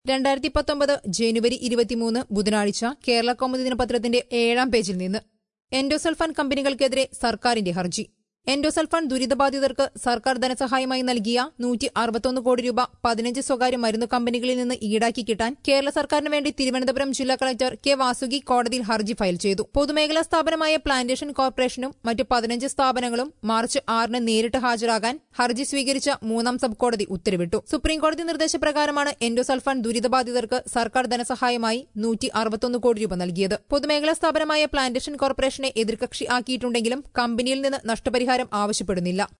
രണ്ടായിരത്തി പത്തൊമ്പത് ജനുവരി ഇരുപത്തിമൂന്ന് ബുധനാഴ്ച കേരള കൗമുദി ദിനപത്രത്തിന്റെ ഏഴാം പേജിൽ നിന്ന് എൻഡോസൾഫാൻ കമ്പനികൾക്കെതിരെ സർക്കാരിന്റെ ഹർജി എൻഡോസൾഫാൻ ദുരിതബാധിതർക്ക് സർക്കാർ ധനസഹായമായി നൽകിയ നൂറ്റി അറുപത്തൊന്ന് കോടി രൂപ പതിനഞ്ച് സ്വകാര്യ മരുന്നു കമ്പനികളിൽ നിന്ന് ഈടാക്കി കിട്ടാൻ കേരള സർക്കാരിന് വേണ്ടി തിരുവനന്തപുരം ജില്ലാ കളക്ടർ കെ വാസുകി കോടതിയിൽ ഹർജി ഫയൽ ചെയ്തു പൊതുമേഖലാ സ്ഥാപനമായ പ്ലാന്റേഷൻ കോർപ്പറേഷനും മറ്റ് പതിനഞ്ച് സ്ഥാപനങ്ങളും മാർച്ച് ആറിന് നേരിട്ട് ഹാജരാകാൻ ഹർജി സ്വീകരിച്ച മൂന്നാം സബ് കോടതി ഉത്തരവിട്ടു സുപ്രീംകോടതി നിർദ്ദേശപ്രകാരമാണ് എൻഡോസൾഫാൻ ദുരിതബാധിതർക്ക് സർക്കാർ ധനസഹായമായി നൂറ്റി അറുപത്തൊന്ന് കോടി രൂപ നൽകിയത് പൊതുമേഖലാ സ്ഥാപനമായ പ്ലാന്റേഷൻ കോർപ്പറേഷനെ എതിർകക്ഷി ആക്കിയിട്ടുണ്ടെങ്കിലും കമ്പനിയിൽ നിന്ന് നഷ്ടപരിഹാരം ആവശ്യപ്പെടുന്നില്ല